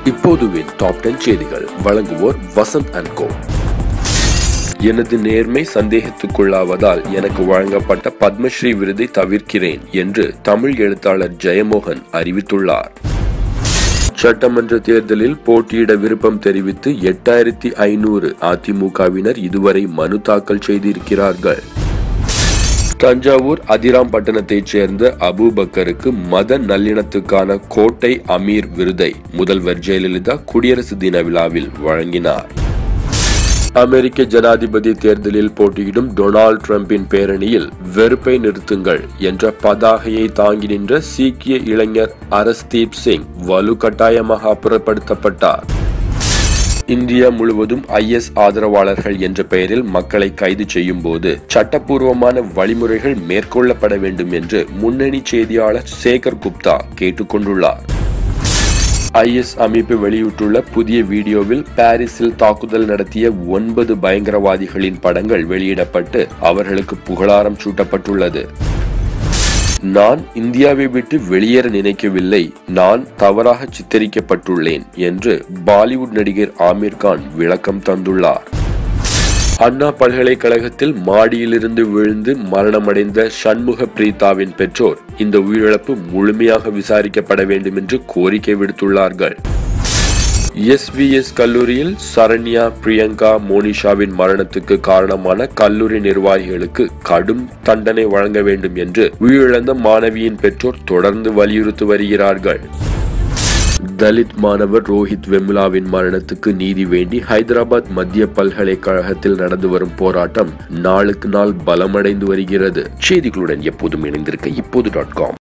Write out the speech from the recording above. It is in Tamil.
இப்போதுவின் டாப் டென் செய்திகள் வழங்குவோர் வசந்த் அண்ட் கோ எனது நேர்மை சந்தேகத்துக்குள்ளாவதால் எனக்கு வழங்கப்பட்ட பத்மஸ்ரீ விருதை தவிர்க்கிறேன் என்று தமிழ் எழுத்தாளர் ஜெயமோகன் அறிவித்துள்ளார் சட்டமன்ற தேர்தலில் போட்டியிட விருப்பம் தெரிவித்து எட்டாயிரத்தி ஐநூறு அதிமுகவினர் இதுவரை மனு தாக்கல் செய்திருக்கிறார்கள் தஞ்சாவூர் அதிராம்பட்டணத்தைச் சேர்ந்த அபூபக்கருக்கு மத நல்லிணத்துக்கான கோட்டை அமீர் விருதை முதல்வர் ஜெயலலிதா குடியரசு தின விழாவில் வழங்கினார் அமெரிக்க ஜனாதிபதி தேர்தலில் போட்டியிடும் டொனால்ட் ட்ரம்பின் பேரணியில் வெறுப்பை நிறுத்துங்கள் என்ற பதாகையை தாங்கி நின்ற சீக்கிய இளைஞர் அரஸ்தீப் சிங் வலுக்கட்டாயமாக அப்புறப்படுத்தப்பட்டார் இந்தியா முழுவதும் ஐஎஸ் ஆதரவாளர்கள் என்ற பெயரில் மக்களை கைது செய்யும் போது சட்டப்பூர்வமான வழிமுறைகள் மேற்கொள்ளப்பட வேண்டும் என்று முன்னணி செய்தியாளர் சேகர் குப்தா கேட்டுக்கொண்டுள்ளார் ஐஎஸ் அமைப்பு வெளியிட்டுள்ள புதிய வீடியோவில் பாரிஸில் தாக்குதல் நடத்திய ஒன்பது பயங்கரவாதிகளின் படங்கள் வெளியிடப்பட்டு அவர்களுக்கு புகழாரம் சூட்டப்பட்டுள்ளது நான் இந்தியாவை விட்டு வெளியேற நினைக்கவில்லை நான் தவறாக சித்தரிக்கப்பட்டுள்ளேன் என்று பாலிவுட் நடிகர் ஆமீர் கான் விளக்கம் தந்துள்ளார் அண்ணா பல்கலைக்கழகத்தில் மாடியிலிருந்து விழுந்து மரணமடைந்த சண்முக பிரீதாவின் பெற்றோர் இந்த உயிரிழப்பு முழுமையாக விசாரிக்கப்பட வேண்டும் என்று கோரிக்கை விடுத்துள்ளார்கள் எஸ்விஎஸ் கல்லூரியில் சரண்யா பிரியங்கா மோனிஷாவின் மரணத்துக்கு காரணமான கல்லூரி நிர்வாகிகளுக்கு கடும் தண்டனை வழங்க வேண்டும் என்று உயிரிழந்த மாணவியின் பெற்றோர் தொடர்ந்து வலியுறுத்தி வருகிறார்கள் தலித் மாணவர் ரோஹித் வெமுலாவின் மரணத்துக்கு நீதி வேண்டி ஹைதராபாத் மத்திய பல்கலைக்கழகத்தில் நடந்து வரும் போராட்டம் நாளுக்கு நாள் பலமடைந்து வருகிறது செய்திகளுடன் எப்போதும் இணைந்திருக்க இப்போது டாட் காம்